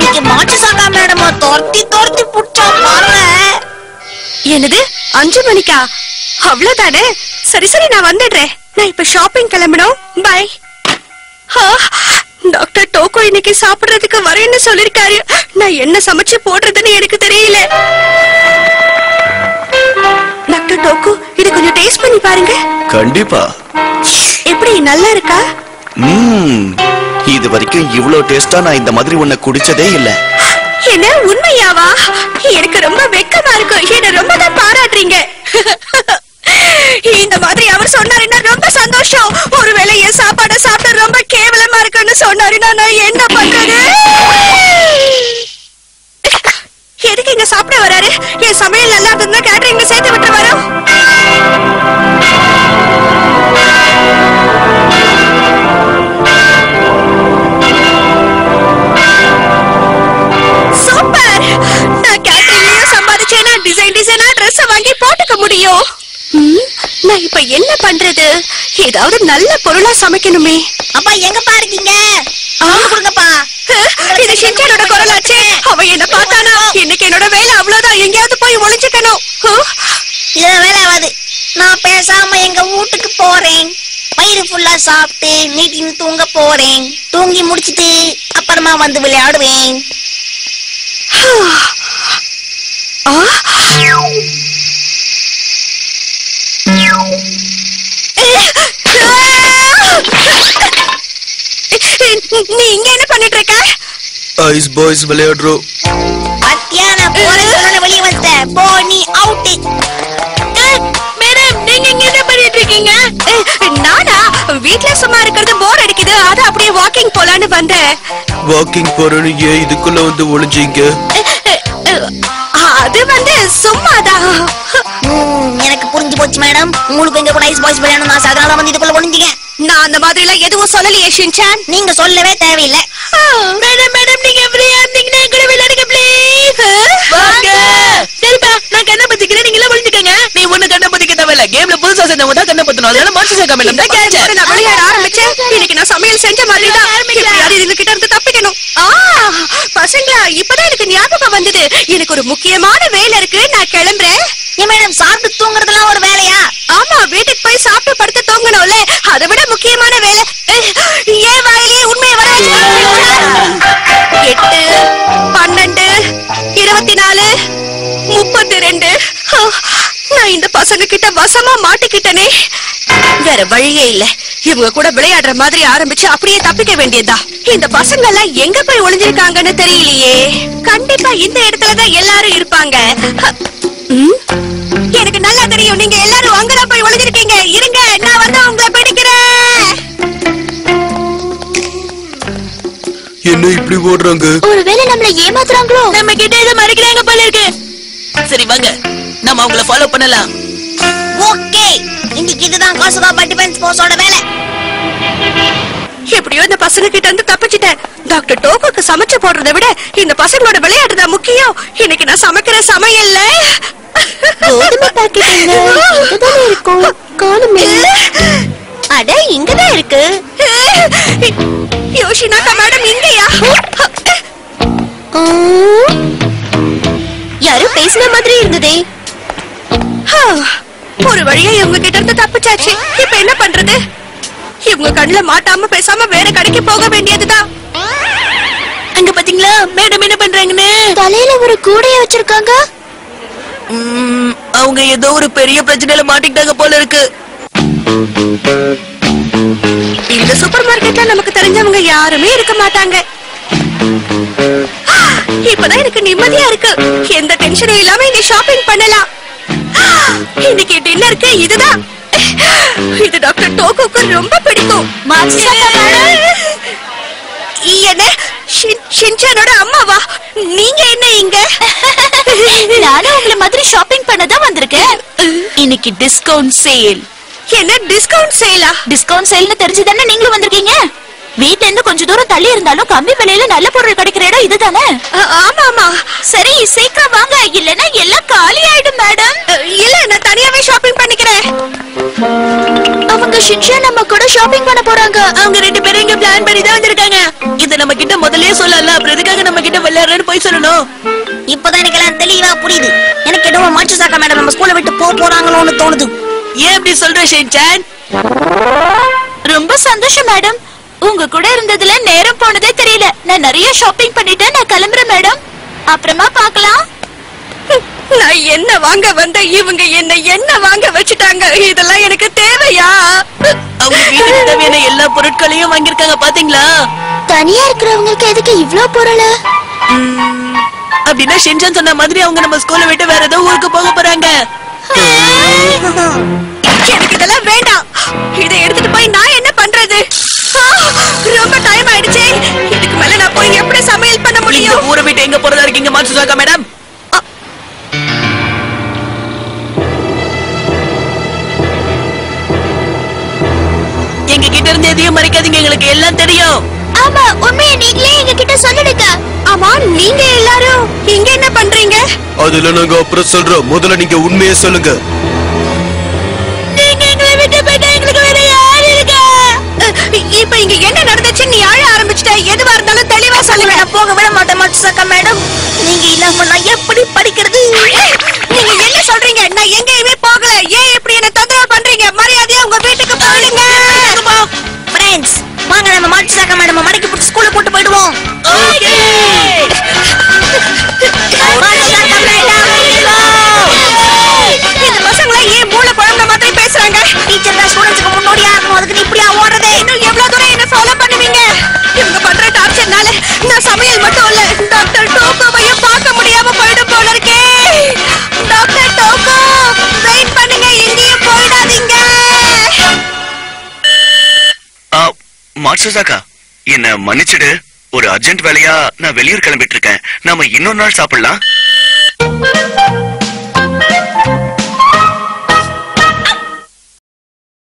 இன்னைக்கு மாட்டு சாக்கா மேடம் துரத்தி துரத்தி புடிச்சா பாருங்க என்னது அஞ்சு மணிக்கா அவ்வளவுதானே சரி சரி நான் வந்துடுறேன் நான் இப்ப ஷாப்பிங் கிளம்பணும் பை டாக்டர் டோக்கோ இன்னைக்கு சாப்பிடுறதுக்கு வரேன்னு சொல்லிருக்காரு நான் என்ன சமைச்சு போடுறதுன்னு எனக்கு தெரியல டாக்டர் டோக்கோ இது கொஞ்சம் டேஸ்ட் பண்ணி பாருங்க கண்டிப்பா எப்படி நல்லா இருக்கா ம் இது வரைக்கும் இவ்ளோ டேஸ்டா நான் இந்த மாதிரி உன்னை குடிச்சதே இல்ல என்ன உண்மையாவா எனக்கு ரொம்ப வெக்கமா இருக்கு என்ன ரொம்ப தான் பாராட்டுறீங்க இந்த மாதிரி அவர் சொன்னாருன்னா ரொம்ப சந்தோஷம் ஒருவேளை என் சாப்பாட சாப்பிட ரொம்ப கேவலமா இருக்குன்னு சொன்னாருன்னா நான் என்ன பண்றது எதுக்கு இங்க சாப்பிட வராரு என் சமையல் நல்லா இருந்தா கேட்டரிங்ல சேர்த்து விட்டு வரோம் சூப்பர் நான் கேட்டரிங்லயும் சம்பாதிச்சேனா டிசைன் டிசைனா Dress வாங்கி போட்டுக்க முடியும் ம், நான் இப்ப என்ன பண்றது ஏதாவது நல்ல பொருளா சமைக்கணுமே அப்பா எங்கப்பா இருக்கீங்க சவுண்ட் கொடுங்கப்பா இது ஷின்சானோட குரலாச்சே அவன் என்ன பார்த்தானா இன்னைக்கு என்னோட வேலை அவ்வளவுதான் எங்கேயாவது போய் ஒளிஞ்சுக்கணும் ஹு, இது வேலை ஆகாது நான் பேசாம எங்க வீட்டுக்கு போறேன் வயிறு ஃபுல்லா சாப்பிட்டு நீட்டின்னு தூங்க போறேன் தூங்கி முடிச்சிட்டு அப்புறமா வந்து விளையாடுவேன் ஆ, நீ இங்க என்ன பண்ணிட்டு இருக்க ஐஸ் பாய்ஸ் விளையாடுறோம் பத்தியா நான் போறேன் வெளியே வந்துட்டேன் போ நீ அவுட்டு மேடம் நீங்க இங்க என்ன பண்ணிட்டு இருக்கீங்க நானா வீட்ல சும்மா இருக்கிறது போர் அடிக்குது அத அப்படியே வாக்கிங் போலான்னு வந்தேன் வாக்கிங் போறேன்னு ஏன் இதுக்குள்ள வந்து ஒளிஞ்சீங்க அது வந்து சும்மாதான் ம், எனக்கு புரிஞ்சு போச்சு மேடம் உங்களுக்கு எங்க கூட ஐஸ் பாய்ஸ் விளையாடணும் ஆசை அதனால வந்து இதுக்குள்ள ஒளிஞ்சிங்க நான் அந்த மாதிரி எல்லாம் எதுவும் சொல்லலையே ஷின்சான் நீங்க சொல்லவே தேவையில்லை மேடம் மேடம் நீங்க ஃப்ரீயா இருந்தீங்கன்னா என் கூட விளையாடுங்க ப்ளீஸ் வாங்க சரிப்பா நான் கண்ணை பத்திக்கிறேன் நீங்க எல்லாம் ஒளிஞ்சுக்கங்க நீ ஒண்ணு கண்ணை பத்திக்க தேவையில்ல கேம்ல புதுசா சேர்ந்தவங்க தான் கண்ணை பத்தணும் அதனால மாற்றி சேர்க்க மேடம் தான் கேட்ச நான் விளையாட ஆரம்பிச்சேன் இன்னைக்கு நான் சமையல் செஞ்ச மாதிரி தான் எப்படியாவது இதுங்க கிட்ட இருந்து தப்பிக்கணும் ஆ பசங்களா இப்பதான் எனக்கு ஞாபகம் வந்தது எனக்கு ஒரு முக்கியமான வேலை இருக்கு நான் கிளம்புறேன் ஏன் மேடம் சாப்பிட்டு தூங்குறதுலாம் ஒரு வேலையா ஆமா வீட்டுக்கு போய் சாப்பிட்டு படுத்து தூங்கணும்ல அதை விட முக்கியமான வேலை அஹ், ஏன் வாயிலே உண்மையை வர வச்சு- எட்டு பன்னெண்டு இருபத்தி நாலு முப்பத்தி ரெண்டு நான் இந்த பசங்க கிட்ட வசமா மாட்டிக்கிட்டனே வேற வழியே இல்ல இவங்க கூட விளையாடுற மாதிரி ஆரம்பிச்சு அப்படியே தப்பிக்க வேண்டியதா இந்த பசங்க எல்லாம் எங்க போய் ஒளிஞ்சிருக்காங்கன்னு தெரியலையே கண்டிப்பா இந்த இடத்துலதான் எல்லாரும் இருப்பாங்க ஹ, ம்? எனக்கு நல்லா தெரியும் நீங்க எல்லாரும் அங்கதான் போய் ஒளிஞ்சிருக்கீங்க இருங்க நான் வந்து உங்களை பிடிக்கிறேன் என்ன இப்படி ஓடுறாங்க ஒருவேளை நம்மள ஏமாத்துறாங்களோ நம்ம கிட்ட ஏதோ மறைக்கிறாங்க போல இருக்கு சரி வாங்க நம்ம அவங்கள ஃபாலோ பண்ணலாம் ஓகே இன்னைக்கு இதுதான் காசுகாப்பா டிஃபென்ஸ் போர்ஸோட வேலை எப்படியோ இந்த பசங்க கிட்ட இருந்து தப்பிச்சிட்டேன் டாக்டர் டோக்கோக்கு சமைச்சு போடுறதை விட இந்த பசங்களோட விளையாட்டு தான் முக்கியம் இன்னைக்கு நான் சமைக்கிற சமையல்ல கோதுமை பாக்கெட்டுங்க இதுதானே இருக்கும் காணுமே அட இங்கதான் இருக்கு யோஷினாக்கா மேடம் இங்கயா யாரோ பேசின மாதிரி இருந்ததே ஒரு வழியா இவங்க கிட்ட இருந்து தப்பிச்சாச்சு இப்ப என்ன பண்றது இவங்க கண்ணுல மாட்டாம பேசாம வேற கடைக்கு போக வேண்டியதுதான் அங்க பாத்தீங்களா மேடம் என்ன பண்றாங்கன்னு தலையில ஒரு கூடைய வச்சிருக்காங்க ம், அவங்க ஏதோ ஒரு பெரிய பிரச்சனையில மாட்டிக்கிட்டாங்க போல இருக்கு இந்த சூப்பர் மார்க்கெட்ல நமக்கு தெரிஞ்சவங்க யாருமே இருக்க மாட்டாங்க இப்பதான் எனக்கு நிம்மதியா இருக்கு எந்த டென்ஷனும் இல்லாம இங்க ஷாப்பிங் பண்ணலாம் இன்னைக்கு டின்னருக்கு இதுதான் இது டாக்டர் டோக்கோக்கு ரொம்ப பிடிக்கும் என்ன ஷின்- ஷின்சானோட அம்மாவா நீங்க என்ன இங்க நானும் உங்களை மாதிரி ஷாப்பிங் பண்ண தான் வந்திருக்கேன் இன்னைக்கு டிஸ்கவுண்ட் சேல் என்ன டிஸ்கவுண்ட் சேலா டிஸ்கவுண்ட் சேல்னு தெரிஞ்சுதானே நீங்களும் வந்திருக்கீங்க வீட்ல இருந்து கொஞ்ச தூரம் தள்ளி இருந்தாலும் கம்மி விலையில நல்ல பொருள் கிடைக்கிற இடம் இதுதானே ஆமா ஆமா சரி சீக்கிரம் வாங்க இல்லனா எல்லாம் காலி ஆயிடும் மேடம் அ, இல்ல நான் தனியாவே ஷாப்பிங் பண்ணிக்கிறேன் அவ அவங்க ஷின்ஷா நம்ம கூட ஷாப்பிங் பண்ண போறாங்க அவங்க ரெண்டு பேரும் இங்க பிளான் பண்ணி தான் வந்திருக்காங்க இத நம்ம கிட்ட முதல்லயே சொல்லல அப்புறம் எதுக்காக நம்ம கிட்ட விளையாடுறேன்னு போய் சொல்லணும் இப்பதான் எனக்கு எல்லாம் தெளிவா புரியுது எனக்கு என்னவோ மாச்சு சாக்கா மேடம் நம்ம ஸ்கூலை விட்டு போக போறாங்களோன்னு தோணுது ஏன் இப்படி சொல்ற ஷென்சான் ரொம்ப சந்தோஷம் மேடம் உங்க கூட இருந்ததுல நேரம் போனதே தெரியல நான் நிறைய ஷாப்பிங் பண்ணிட்டேன் நான் கிளம்புறேன் மேடம் அப்புறமா பார்க்கலாம் நான் என்ன வாங்க வந்த இவங்க என்ன என்ன வாங்க வச்சுட்டாங்க இதெல்லாம் எனக்கு தேவையா அவங்க வீட்டுக்கு தேவையான எல்லா பொருட்களையும் வாங்கியிருக்காங்க பாத்தீங்களா தனியா இருக்கிறவங்களுக்கு எதுக்கு இவ்ளோ பொருள் ம், அப்படின்னா ஷென்சான் சொன்ன மாதிரி அவங்க நம்ம ஸ்கூலை விட்டு வேற ஏதோ ஊருக்கு போக போறாங்க எனக்கு இதெல்லாம் வேண்டாம் இதை எடுத்துட்டு போய் நான் என்ன பண்றது ஆ, ரொம்ப டைம் ஆயிடுச்சு இதுக்கு மேல நான் போய் எப்படி சமையல் பண்ண இந்த முடியும் ஊரை விட்டு எங்க போறதா இருக்கீங்க மாட்சுசாக்கா மேடம் எங்க கிட்ட இருந்து எதையும் மறைக்காதீங்க எங்களுக்கு எல்லாம் தெரியும் ஆமா உண்மையை நீங்களே எங்க கிட்ட சொல்லிடுங்க ஆமா நீங்க எல்லாரும் இங்க என்ன பண்றீங்க அதுல நாங்க அப்புறம் சொல்றோம் முதல்ல நீங்க உண்மையை சொல்லுங்க நீங்க எங்களை விட்டு போயிட்டா எங்களுக்கு வேற யார் இருக்கா இப்ப இங்க என்ன நடந்துச்சு நீ அழ ஆரம்பிச்சிட்ட எதுவா இருந்தாலும் தெளிவா சொல்லுங்க நான் போக விட மாட்டேன் மாச்சு சாக்கா மேடம் நீங்க இல்லாம நான் எப்படி படிக்கிறது நீங்க என்ன சொல்றீங்க நான் எங்கேயுமே போகல ஏன் இப்படி என்ன தொந்தரவு பண்றீங்க மரியாதையா உங்க வீட்டுக்கு போயிடுங்க ஃப்ரெண்ட்ஸ் வாங்க நம்ம மாச்சு சாக்கா மேடம் மடக்கி போட்டு ஸ்கூல்ல போட்டு போயிடுவோம் மாச்சு சாக்கா மேடம் இந்த பசங்கள ஏன் மூளை குழம்புற மாதிரி பேசுறாங்க டீச்சர் தான் ஸ்டூடெண்ட்ஸ்க்கு முன்னோடியா இருக்கணும் அதுக்கு நீ இப்படியா ஓடுறது இன்னும் எவ்வளவு தூரம் என்ன ஃபாலோ பண்ணுவீங்க இவங்க பண்ற டார்ச்சர்னால நான் சமையல் மட்டும் இல்ல டாக்டர் டோக்கோவையும் பார்க்க முடியாம போயிடும் போல இருக்கே டாக்டர் டோக்கோ வெயிட் பண்ணுங்க எங்கேயும் போயிடாதீங்க மாட்சுசாக்கா என்ன மன்னிச்சிடு ஒரு அர்ஜென்ட் வேலையா நான் வெளியூர் கிளம்பிட்டு இருக்கேன் நாம இன்னொரு நாள் சாப்பிடலாம்